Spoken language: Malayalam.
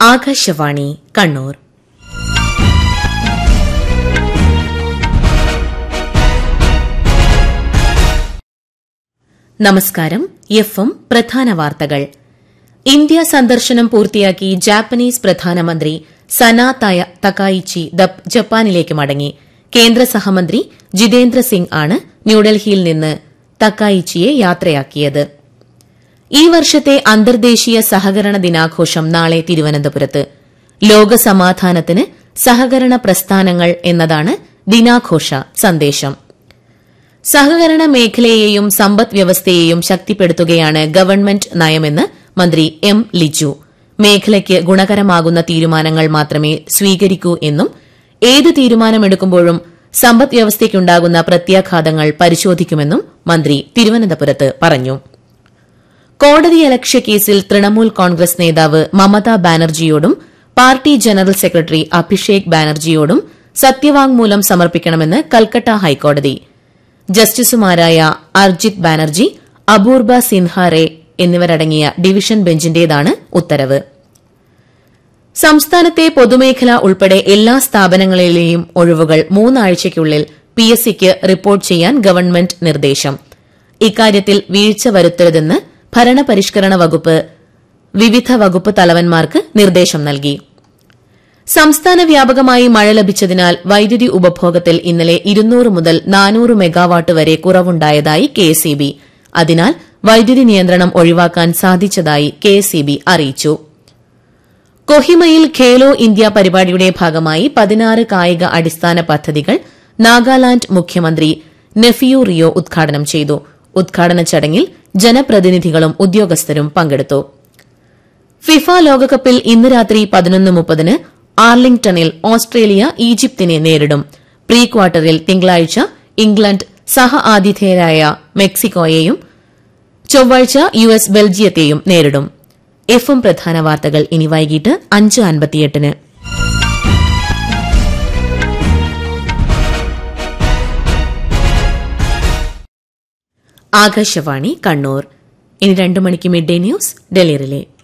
ആകാശവാണി കണ്ണൂർ നമസ്കാരം എഫ് എം പ്രധാന വാർത്തകൾ ഇന്ത്യ സന്ദർശനം പൂർത്തിയാക്കി ജാപ്പനീസ് പ്രധാനമന്ത്രി സന തയ- തകായിച്ചി ദപ് ജപ്പാനിലേക്ക് മടങ്ങി കേന്ദ്ര സഹമന്ത്രി ജിതേന്ദ്ര സിംഗ് ആണ് ന്യൂഡൽഹിയിൽ നിന്ന് തക്കായിച്ചിയെ യാത്രയാക്കിയത് ഈ വർഷത്തെ അന്തർദേശീയ സഹകരണ ദിനാഘോഷം നാളെ തിരുവനന്തപുരത്ത് ലോകസമാധാനത്തിന് സഹകരണ പ്രസ്ഥാനങ്ങൾ എന്നതാണ് ദിനാഘോഷ സന്ദേശം സഹകരണ മേഖലയെയും സമ്പദ് വ്യവസ്ഥയെയും ശക്തിപ്പെടുത്തുകയാണ് ഗവൺമെന്റ് നയമെന്ന് മന്ത്രി എം ലിജു മേഖലയ്ക്ക് ഗുണകരമാകുന്ന തീരുമാനങ്ങൾ മാത്രമേ സ്വീകരിക്കൂ എന്നും ഏത് തീരുമാനമെടുക്കുമ്പോഴും സമ്പദ് വ്യവസ്ഥയ്ക്കുണ്ടാകുന്ന പ്രത്യാഘാതങ്ങൾ പരിശോധിക്കുമെന്നും മന്ത്രി തിരുവനന്തപുരത്ത് പറഞ്ഞു കോടതിയലക്ഷ്യ കേസിൽ തൃണമൂൽ കോൺഗ്രസ് നേതാവ് മമതാ ബാനർജിയോടും പാർട്ടി ജനറൽ സെക്രട്ടറി അഭിഷേക് ബാനർജിയോടും സത്യവാങ്മൂലം സമർപ്പിക്കണമെന്ന് കൽക്കട്ട ഹൈക്കോടതി ജസ്റ്റിസുമാരായ അർജിത് ബാനർജി അപൂർബ സിൻഹ റേ എന്നിവരടങ്ങിയ ഡിവിഷൻ ബെഞ്ചിന്റേതാണ് ഉത്തരവ് സംസ്ഥാനത്തെ പൊതുമേഖല ഉൾപ്പെടെ എല്ലാ സ്ഥാപനങ്ങളിലെയും ഒഴിവുകൾ മൂന്നാഴ്ചയ്ക്കുള്ളിൽ പി എസ് സിക്ക് റിപ്പോർട്ട് ചെയ്യാൻ ഗവൺമെന്റ് നിർദ്ദേശം ഇക്കാര്യത്തിൽ വീഴ്ച വരുത്തരുതെന്ന് ഭരണപരിഷ്കരണ വകുപ്പ് വിവിധ വകുപ്പ് തലവന്മാർക്ക് നിർദ്ദേശം നൽകി സംസ്ഥാന വ്യാപകമായി മഴ ലഭിച്ചതിനാൽ വൈദ്യുതി ഉപഭോഗത്തിൽ ഇന്നലെ ഇരുന്നൂറ് മുതൽ നാനൂറ് മെഗാവാട്ട് വരെ കുറവുണ്ടായതായി കെഎസ്ഇബി അതിനാൽ വൈദ്യുതി നിയന്ത്രണം ഒഴിവാക്കാൻ സാധിച്ചതായി കെഎസ്ഇബി അറിയിച്ചു കൊഹിമയിൽ ഖേലോ ഇന്ത്യ പരിപാടിയുടെ ഭാഗമായി പതിനാറ് കായിക അടിസ്ഥാന പദ്ധതികൾ നാഗാലാന്റ് മുഖ്യമന്ത്രി നെഫിയു റിയോ ഉദ്ഘാടനം ചെയ്തു ഉദ്ഘാടന ചടങ്ങിൽ ജനപ്രതിനിധികളും ഉദ്യോഗസ്ഥരും പങ്കെടുത്തു ഫിഫ ലോകകപ്പിൽ ഇന്ന് രാത്രി പതിനൊന്ന് മുപ്പതിന് ആർലിംഗ്ടണിൽ ഓസ്ട്രേലിയ ഈജിപ്തിനെ നേരിടും പ്രീ ക്വാർട്ടറിൽ തിങ്കളാഴ്ച ഇംഗ്ലണ്ട് സഹ ആതിഥേയരായ മെക്സിക്കോയെയും ചൊവ്വാഴ്ച യു എസ് ബെൽജിയത്തെയും നേരിടും എഫ് എം പ്രധാന വാർത്തകൾ ഇനി വൈകിട്ട് അഞ്ച് അൻപത്തിയെട്ടിന് ആകാശവാണി കണ്ണൂർ ഇനി രണ്ടു മണിക്ക് mid day news Delhi relay